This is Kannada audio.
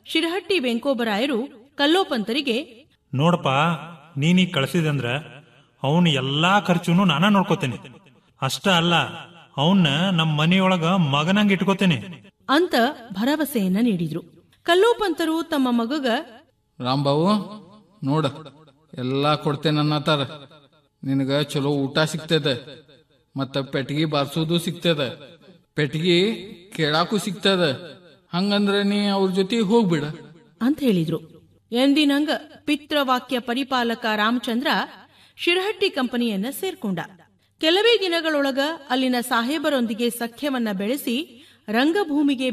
ಶಿರಹಟ್ಟಿ ವೆಂಕೋಬರಾಯರು ಕಲ್ಲೋಪಂತರಿಗೆ ನೋಡಪ್ಪ ನೀನೀಗ ಕಳ್ಸಿದಂದ್ರ ಅವನ್ ಎಲ್ಲಾ ಖರ್ಚುನು ನಾನ ನೋಡ್ಕೋತೇನೆ ಅಷ್ಟ ಅಲ್ಲ ಅವನ್ನ ನಮ್ಮ ಮನೆಯೊಳಗ ಮಗನಂಗ್ ಇಟ್ಕೋತೇನೆ ಅಂತ ಭರವಸೆಯನ್ನ ನೀಡಿದ್ರು ಕಲ್ಲೋಪಂತರು ತಮ್ಮ ಮಗಗ ರಾಂಬಾವು ನೋಡ ಎಲ್ಲಾ ಕೊಡ್ತೇನೆ ಅನ್ನತಾರ ನಿನಗ ಚಲೋ ಊಟ ಸಿಗ್ತದ ಮತ್ತ ಪೆಟ್ಗಿ ಬಾರ್ಸೋದು ಸಿಗ್ತದ ಪೆಟ್ಗಿ ಕೇಳಾಕು ಸಿಗ್ತದ ಹಂಗಂದ್ರ ನೀ ಅವ್ರ ಜೊತೆ ಹೋಗ್ಬಿಡ ಅಂತ ಹೇಳಿದ್ರು ಎಂದಿನಂಗ ಪಿತೃವಾಕ್ಯ ಪರಿಪಾಲಕ ರಾಮಚಂದ್ರ ಶಿರಹಟ್ಟಿ ಕಂಪನಿಯನ್ನ ಸೇರ್ಕೊಂಡ ಕೆಲವೇ ದಿನಗಳೊಳಗ ಅಲ್ಲಿನ ಸಾಹೇಬರೊಂದಿಗೆ ಸಖ್ಯವನ್ನ ಬೆಳೆಸಿ ರಂಗಭೂಮಿಗೆ